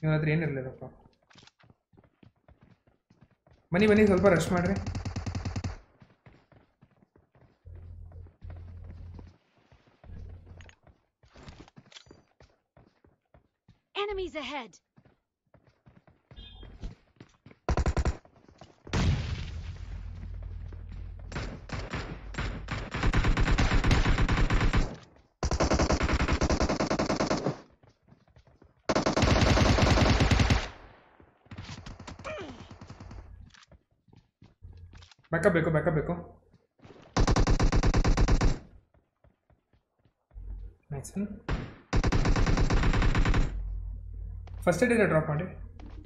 ಇವನ ಹತ್ರ ಏನಿರಲಿಲ್ಲಪ್ಪ ಬನ್ನಿ ಬನ್ನಿ ಸ್ವಲ್ಪ ರಶ್ ಮಾಡ್ರಿ Enemies ahead! ಬ್ಯಾಕಪ್ ಬೇಕು ಬ್ಯಾಕಪ್ ಬೇಕು ನೈಸ್ ಫಸ್ಟ್ ಏಡ್ ಇದೆ ಡ್ರಾಪ್ ಮಾಡಿ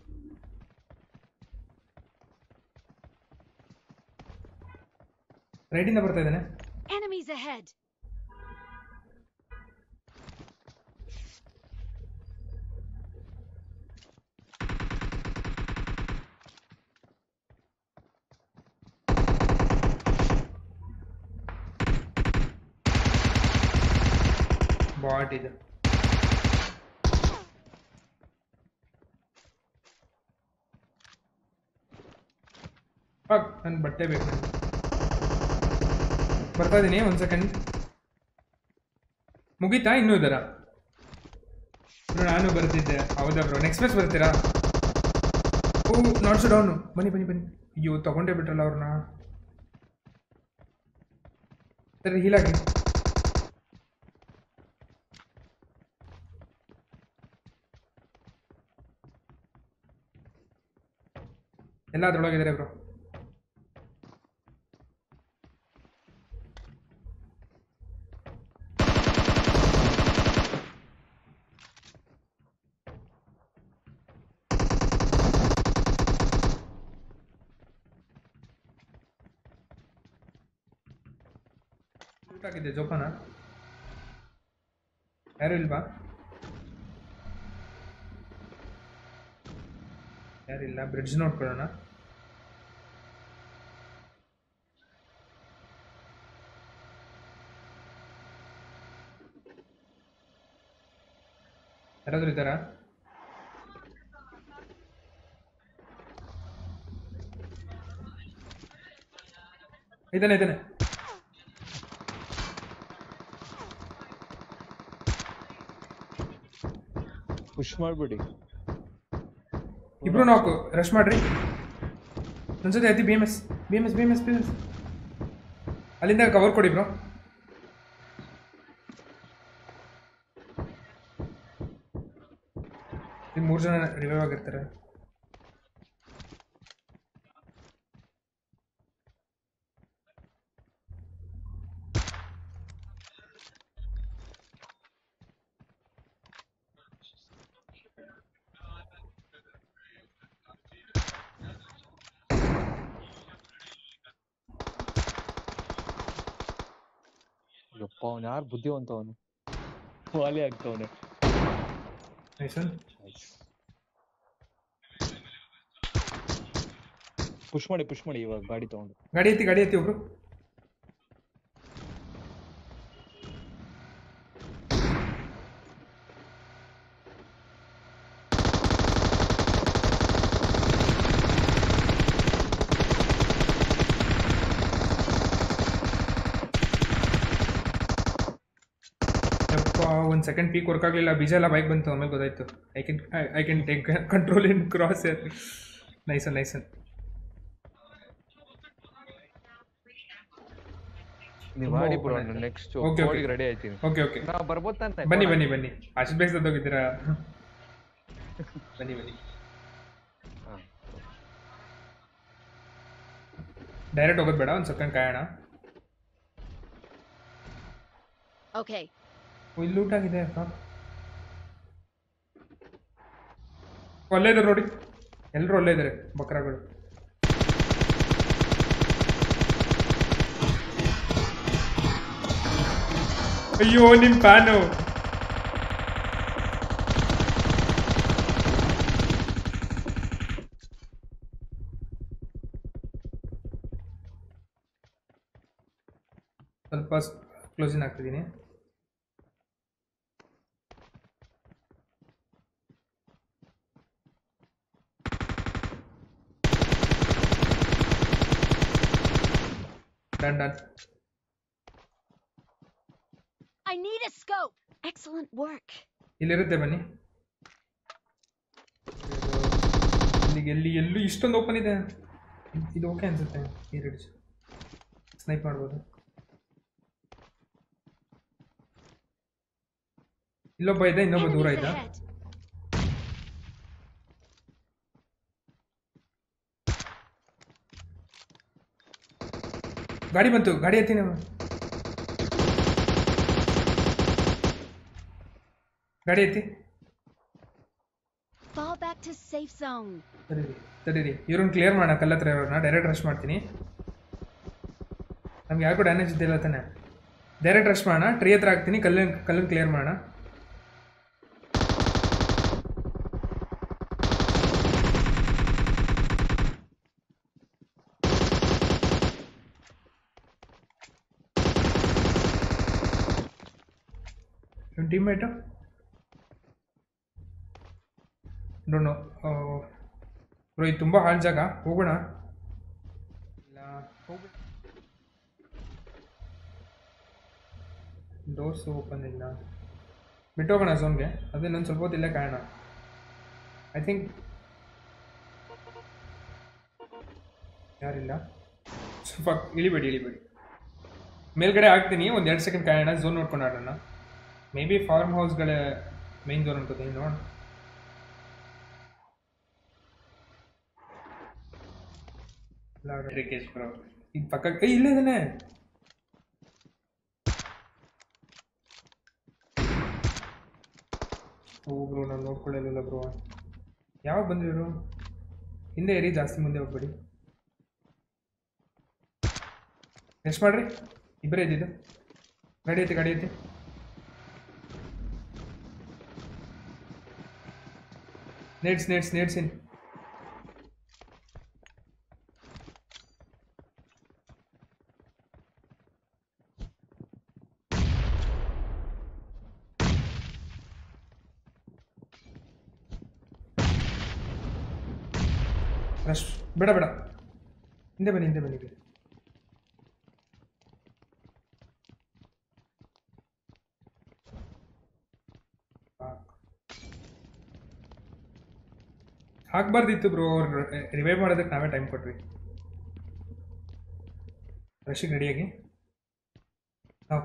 ರೈಟಿಂದ ಬರ್ತಾ ಇದ್ದಾನೆ Enemies ahead! ಬಾಟ್ ಇದೆ ನನ್ನ ಬಟ್ಟೆ ಬೇಕು ನನಗೆ ಬರ್ತಾ ಇದ್ದೀನಿ ಒಂದು ಸೆಕೆಂಡ್ ಮುಗೀತಾ ಇನ್ನೂ ಇದ್ದಾರ ಬ್ರೋ ನಾನು ಬರ್ತಿದ್ದೆ ಹೌದಾ ಬ್ರೋ ನೆಕ್ಸ್ಟ್ ಮ್ಯಾಚ್ ಬರ್ತೀರಾ ಓ ನಾಟ್ಸ್ ಡೌನು ಬನ್ನಿ ಬನ್ನಿ ಬನ್ನಿ ಅಯ್ಯೋ ತಗೊಂಡೇ ಬಿಟ್ರಲ್ಲ ಅವ್ರನ್ನ ಸರಿ ಹೀಲಾಗಿ ಎಲ್ಲ ಅದ್ರೊಳಗಿದ್ದಾರೆ ಬ್ರೋ ಊಟ ಆಗಿದೆ ಜೋಪಾನ ಯಾರು ಇಲ್ವಾ ಯಾರಿಲ್ಲ ಬ್ರಿಡ್ಜ್ ನೋಡ್ಕೊಳ್ಳೋಣ ಯಾರಾದ್ರೂ ಇದ್ದಾರಾ ಇದ್ದಾನೆ ಇದ್ದಾನೆ ಪುಷ್ ಮಾಡ್ಬಿಡಿ ಇಬ್ರು ನಾಕು ರಶ್ ಮಾಡ್ರಿ ನನ್ನ ಜೊತೆ ಐತಿ B M S B M S B M S B M S ಅಲ್ಲಿಂದ ಕವರ್ ಕೊಡಿ ಬ್ರೋ ಈಗ ಮೂರು ಜನ ರಿವೈವ್ ಆಗಿರ್ತಾರೆ ಯಪ್ಪ ಅವ್ನು ಯಾರು ಬುದ್ಧಿವಂತ ಅವನು ವಾಲಿ ಆಗ್ತವನೆ ನೈಸನ್ ಪುಷ್ ಮಾಡಿ ಪುಷ್ ಮಾಡಿ ಇವಾಗ ಗಾಡಿ ತಗೊಂಡು ಗಾಡಿ ಎತ್ತಿ ಗಾಡಿ ಎತ್ತಿ ಒಬ್ರು ಯಪ್ಪ ಒಂದು ಸೆಕೆಂಡ್ ಪೀಕ್ ವರ್ಕ್ ಆಗಲಿಲ್ಲ ಬೀಜ ಎಲ್ಲ ಬೈಕ್ ಬಂತು ಆಮೇಲೆ ಗೊತ್ತಾಯ್ತು I can I can take control in cross nice one nice one ನೀವು ತುಂಬಾ ಮಾಡಿ open ಬ್ರೋ ಆಯ್ತು. Next Okay, okay. ರೆಡಿ ಆಯ್ತೀನಿ ಓಕೆ ಓಕೆ ನಾ ಬರ್ಬೋದು ತಾನೆ ಬನ್ನಿ ಬನ್ನಿ ಬನ್ನಿ ಆಶೀಶ್ ಬೇಸ್ ಹೋಗಿದ್ದೀರಾ ಬನ್ನಿ ಬನ್ನಿ ಹಾ. ಡೈರೆಕ್ಟ್ ಹೋಗೋದು ಬೇಡ ಒಂದು ಸೆಕೆಂಡ್ ಕಾಯೋಣ Okay. ಓ, ಇಲ್ಲಿ ಊಟ ಆಗಿದೆ ಅಕ್ಕ ಒಳ್ಳೆ ಇದ್ದಾರೆ ನೋಡಿ ಎಲ್ಲರೂ ಒಳ್ಳೆ ಇದ್ದಾರೆ ಬಕ್ರಾಗಳು ಅಯ್ಯೋ ನಿಮ್ಮ ಫ್ಯಾನು ಸ್ವಲ್ಪ ಕ್ಲೋಸಿನ್ ಆಗ್ತಿದ್ದೀನಿ done done I need a scope. Excellent work. ಇಲ್ಲಿರುತ್ತೆ ಬನ್ನಿ ಇಲ್ಲಿಗೆ ಎಲ್ಲಿ ಎಲ್ಲೂ ಇಷ್ಟೊಂದು ಓಪನ್ ಇದೆ ಇದು ಓಕೆ ಅನ್ಸುತ್ತೆ ಈ ರಿಡ್ಜ್ ಸ್ನೈಪ್ ಮಾಡ್ಬೋದು ಇಲ್ಲೊಬ್ಬ ಇದೆ ಇನ್ನೊಬ್ಬ ದೂರ Enemies ಇದ್ದ ahead. ಗಾಡಿ ಬಂತು ಗಾಡಿ ಎತ್ತಿ ನಾವು ಗಾಡಿ ಎತ್ತಿ Fall back to safe zone. ತಡೀರಿ ತಡೀರಿ ಇವ್ರನ್ನ ಕ್ಲಿಯರ್ ಮಾಡೋಣ ಕಲ್ಲ ಹತ್ರ ಇರೋರ್ನ ಡೈರೆಕ್ಟ್ ರಶ್ ಮಾಡ್ತೀನಿ ನಮ್ಗೆ ಯಾರಿಗೂ ಡ್ಯಾಮೇಜ್ ಇದ್ದಿಲ್ಲ ತಾನೆ ಡೈರೆಕ್ಟ್ ರಶ್ ಮಾಡೋಣ ಟ್ರೀ ಹತ್ರ ಹಾಕ್ತೀನಿ ಕಲ್ಲನ್ನು ಕಲ್ಲನ್ನು ಕ್ಲಿಯರ್ ಮಾಡೋಣ ನಿಮ್ಮ ಟೀಮ್ಮೇಟು ಡೋಂಟ್ ಬ್ರೋ ಇದು ತುಂಬ ಹಾಳು ಜಾಗ ಹೋಗೋಣ ಇಲ್ಲ ಹೋಗ್ಬಿಟ್ಟು ಡೋರ್ಸ್ ಓಪನ್ ಇಲ್ಲ ಬಿಟ್ಟೋಗೋಣ ಝೋನ್ಗೆ ಅದೇ ನಾನು ಸ್ವಲ್ಪ ಹೊತ್ತು ಇಲ್ಲೇ ಕಾಯೋಣ ಐ ಥಿಂಕ್ ಯಾರಿಲ್ಲ ಸ್ವಲ್ಪ ಇಳಿಬೇಡಿ ಇಳಿಬೇಡಿ ಮೇಲ್ಗಡೆ ಹಾಕ್ತೀನಿ ಒಂದು ಎರಡು ಸೆಕೆಂಡ್ ಕಾಯೋಣ ಝೋನ್ ನೋಡ್ಕೊಂಡು ಆಡೋಣ ಮೇ ಬಿ ಫಾರ್ಮ್ ಹೌಸ್ಗಳ ಮೇನ್ ಝೋನ್ ಅನ್ಕೋತೀನಿ ನೋಡೋಣ ರಿಕೇಶ್ ಬ್ರೋ ಈಗ ಪಕ್ಕ ಏ ಇಲ್ಲೇ ಇದ್ದಾನೆ ಓ ಬ್ರೋ ನಾನು ನೋಡ್ಕೊಳ್ಳಲಿಲ್ಲ ಬ್ರೋ ಯಾವಾಗ ಬಂದಿರು ಹಿಂದೆ ಏರಿ ಜಾಸ್ತಿ ಮುಂದೆ ಹೋಗ್ಬೇಡಿ ಎಷ್ಟು ಮಾಡ್ರಿ ಇಬ್ಬರೇ ಇದ್ದಿದ್ದು ಗಾಡಿ ಐತಿ ಗಾಡಿ ಐತಿ ನೇಡ್ಸ್ ನೇಡ್ಸ್ ನೇಡ್ಸ್ ಇನ್ ರಶ್ ಬೇಡ ಬೇಡ ಹಿಂದೆ ಬನ್ನಿ ಹಿಂದೆ ಬನ್ನಿ ಹಾಕ್ಬಾರ್ದಿತ್ತು ಬ್ರೋ ಅವ್ರು ರಿವೈವ್ ಮಾಡೋದಕ್ಕೆ ನಾವೇ ಟೈಮ್ ಕೊಟ್ವಿ ರಶಿಗೆ ರೆಡಿಯಾಗಿ ನಾವು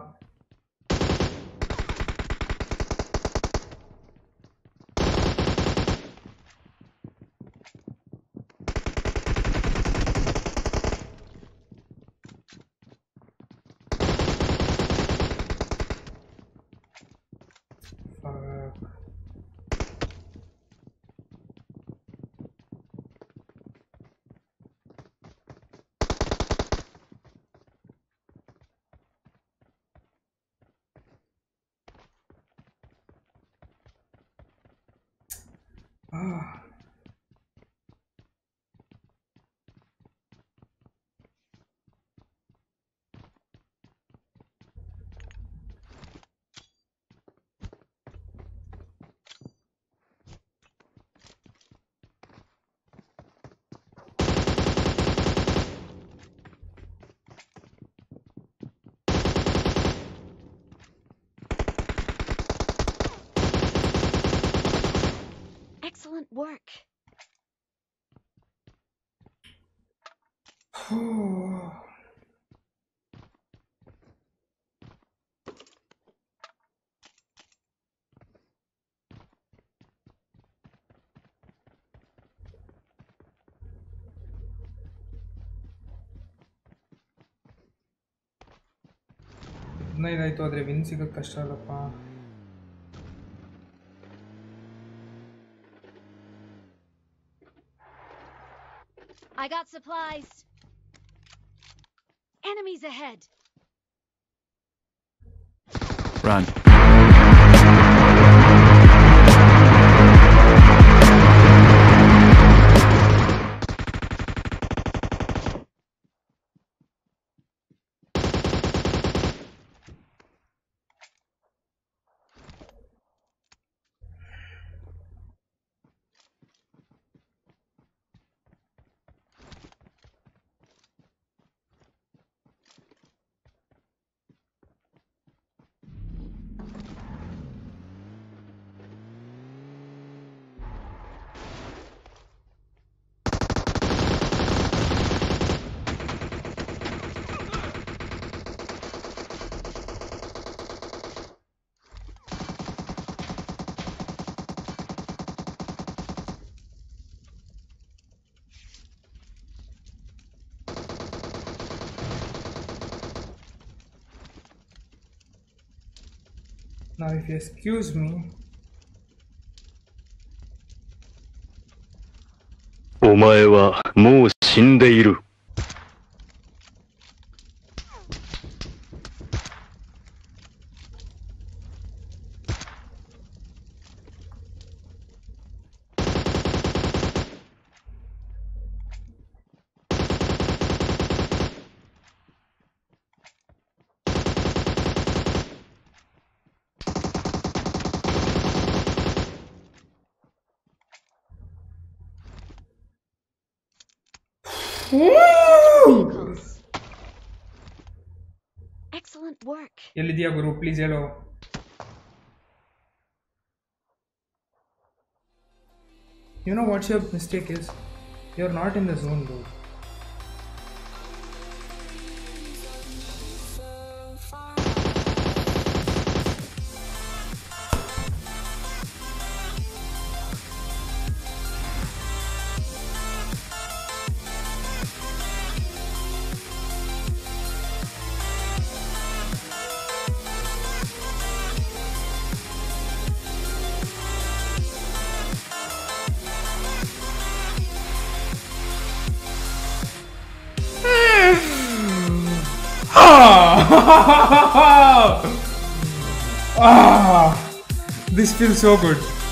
Excellent work. ಹದಿನೈದಾಯ್ತು ಆದರೆ ವಿನ್ ಸಿಗೋದು ಕಷ್ಟ ಅಲ್ಲಪ್ಪ I got supplies. Enemies ahead. Run. Now, if you excuse me, お前はもう死んでいる。 Vehicles. Excellent work. ಎಲ್ಲಿದ್ಯಾ ಗುರು ಪ್ಲೀಸ್ ಹೇಳು You know what's your mistake is? You're not in the zone, dude. Ah! ah! This feels so good.